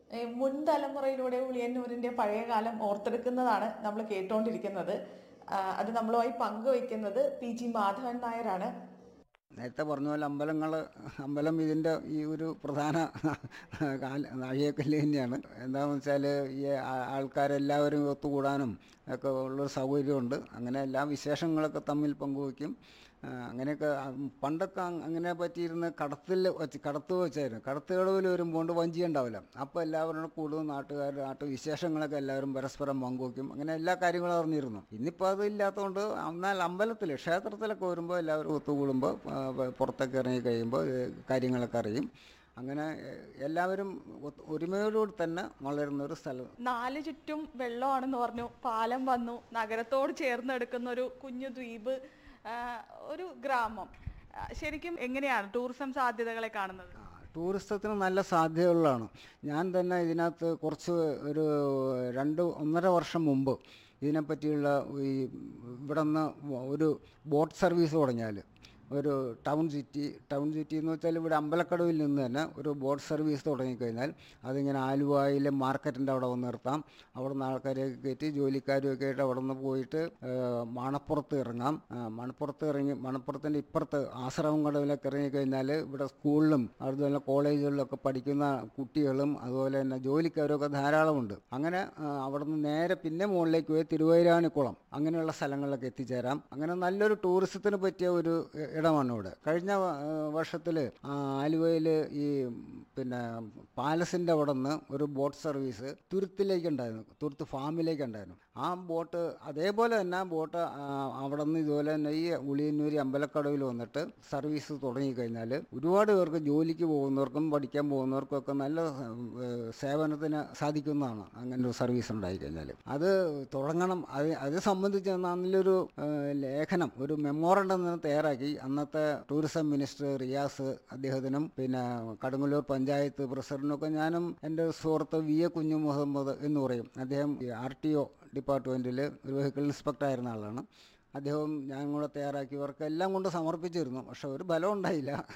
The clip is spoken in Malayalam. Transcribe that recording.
ഏ, മുൻ തലമുറയിലൂടെ ഉളിയന്നൂരിന്റെ പഴയ കാലം ഓർത്തെടുക്കുന്നതാണ് നമ്മൾ കേട്ടുകൊണ്ടിരിക്കുന്നത് ആ, അത് നമ്മളുമായി പങ്കുവയ്ക്കുന്നത് പി ജി മാധവൻ നായരാണ് നേരത്തെ പറഞ്ഞ പോലെ അമ്പലങ്ങൾ അമ്പലം ഇതിൻ്റെ ഈ ഒരു പ്രധാന കാല നാഴികക്കല്ല് തന്നെയാണ് എന്താണെന്ന് വെച്ചാൽ ഈ ആ- ആൾക്കാരെല്ലാവരും ഒത്തുകൂടാനും ഒക്കെ ഉള്ളൊരു സൗകര്യമുണ്ട് അങ്ങനെ എല്ലാ വിശേഷങ്ങളൊക്കെ തമ്മിൽ പങ്കുവയ്ക്കും ആ, അങ്ങനെയൊക്കെ ആ, പണ്ടൊക്കെ അങ് അങ്ങനെ പറ്റിയിരുന്ന കടത്തിൽ വെച്ച് കടത്ത് വെച്ചായിരുന്നു കടത്തുകടവിൽ വരുമ്പോൾ വഞ്ചി ഉണ്ടാവില്ല അപ്പോൾ എല്ലാവരും കൂടെ കൂടും നാട്ടുകാർ നാട്ടു വിശേഷങ്ങളൊക്കെ എല്ലാവരും പരസ്പരം പങ്കുവയ്ക്കും അങ്ങനെ എല്ലാ കാര്യങ്ങളും അറിഞ്ഞിരുന്നു ഇന്നിപ്പോൾ അത് ഇല്ലാത്തതുകൊണ്ട് എന്നാൽ അമ്പലത്തിൽ ക്ഷേത്രത്തിലൊക്കെ വരുമ്പോൾ എല്ലാവരും ഒത്തുകൂടുമ്പോൾ ആ, പ- പുറത്തൊക്കെ ഇറങ്ങി കഴിയുമ്പോൾ ഏ, കാര്യങ്ങളൊക്കെ അറിയും അങ്ങനെ ഏ, എല്ലാവരും ഒത്ത് ഒരുമയോടുകൂടി തന്നെ വളരുന്ന ഒരു സ്ഥലം നാല് ചുറ്റും വെള്ളമാണെന്ന് പറഞ്ഞു പാലം വന്നു നഗരത്തോട് ചേർന്ന് എടുക്കുന്ന ഒരു കുഞ്ഞു ദ്വീപ് ആ, ഒരു ഗ്രാമം ആ, ശരിക്കും എങ്ങനെയാണ് ടൂറിസം സാധ്യതകളെ കാണുന്നത് ആ, ടൂറിസത്തിന് നല്ല സാധ്യതകളാണ് ഞാൻ തന്നെ ഇതിനകത്ത് കുറച്ച് ഒരു രണ്ട് ഒന്നര വർഷം മുമ്പ് ഇതിനെപ്പറ്റിയുള്ള ഈ ഇവിടെ നിന്ന് ഒരു ബോട്ട് സർവീസ് തുടങ്ങിയാൽ ഒരു ടൗൺ സിറ്റി ടൗൺ സിറ്റി എന്ന് വെച്ചാൽ ഇവിടെ അമ്പലക്കടവിൽ നിന്ന് തന്നെ ഒരു ബോട്ട് സർവീസ് തുടങ്ങിക്കഴിഞ്ഞാൽ അതിങ്ങനെ ആലുവായിലെ മാർക്കറ്റിൻ്റെ അവിടെ വന്ന് നിർത്താം അവിടെ നിന്ന് ആൾക്കാരെയൊക്കെ കയറ്റി ജോലിക്കാരും ഒക്കെ ആയിട്ട് അവിടെ നിന്ന് പോയിട്ട് ആ, മണപ്പുറത്ത് ഇറങ്ങാം ആ, മണപ്പുറത്ത് ഇറങ്ങി മണപ്പുറത്തിൻ്റെ ഇപ്പുറത്ത് ആശ്രമം കടവിലൊക്കെ ഇറങ്ങിക്കഴിഞ്ഞാൽ ഇവിടെ സ്കൂളിലും അതുപോലെ കോളേജുകളിലൊക്കെ പഠിക്കുന്ന കുട്ടികളും അതുപോലെ തന്നെ ജോലിക്കാരും ധാരാളമുണ്ട് അങ്ങനെ ആ, അവിടെ നിന്ന് നേരെ പിന്നെ മുകളിലേക്ക് പോയി തിരുവൈരാണിക്കുളം അങ്ങനെയുള്ള സ്ഥലങ്ങളിലൊക്കെ എത്തിച്ചേരാം അങ്ങനെ നല്ലൊരു ടൂറിസത്തിന് പറ്റിയ ഒരു ഇ- ഇടമാണ് ഇവിടെ കഴിഞ്ഞ വർഷത്തിൽ ആലുവയിൽ ഈ പിന്നെ പാലസിൻ്റെ അവിടെ നിന്ന് ഒരു ബോട്ട് സർവീസ് തുരുത്തിലേക്ക് ഉണ്ടായിരുന്നു തുരുത്ത് ഫാമിലേക്ക് ഉണ്ടായിരുന്നു ആ ബോട്ട് അതേപോലെ തന്നെ ആ ബോട്ട് ആ, അവിടെ നിന്ന് ഇതുപോലെ തന്നെ ഈ ഉളിയന്നൂരി അമ്പലക്കടവിൽ വന്നിട്ട് സർവീസ് തുടങ്ങിക്കഴിഞ്ഞാൽ ഒരുപാട് പേർക്ക് ജോലിക്ക് പോകുന്നവർക്കും പഠിക്കാൻ പോകുന്നവർക്കും ഒക്കെ നല്ല ഏഹ്, സേവനത്തിന് സാധിക്കുന്നതാണ് അങ്ങനെ ഒരു സർവീസ് ഉണ്ടായിക്കഴിഞ്ഞാൽ അത് തുടങ്ങണം അത് അത് സംബന്ധിച്ച് നല്ലൊരു ഏഹ്, ലേഖനം ഒരു മെമ്മോറണ്ടം തന്നെ തയ്യാറാക്കി അന്നത്തെ ടൂറിസം മിനിസ്റ്റർ റിയാസ് അദ്ദേഹത്തിനും പിന്നെ കടുങ്ങല്ലൂർ പഞ്ചായത്ത് പ്രസിഡന്റിനൊക്കെ ഞാനും എൻ്റെ സുഹൃത്ത് വി എ കുഞ്ഞു മുഹമ്മദ് എന്ന് പറയും അദ്ദേഹം ആർ ടി ഒ ഡിപ്പാർട്ട്മെൻറ്റിൽ ഒരു വെഹിക്കിൾ ഇൻസ്പെക്ടർ ആയിരുന്ന ആളാണ് അദ്ദേഹം ഞാൻ കൂടെ തയ്യാറാക്കി ഇവർക്ക് എല്ലാം കൊണ്ട് സമർപ്പിച്ചിരുന്നു പക്ഷെ ഒരു ഫലം ഉണ്ടായില്ല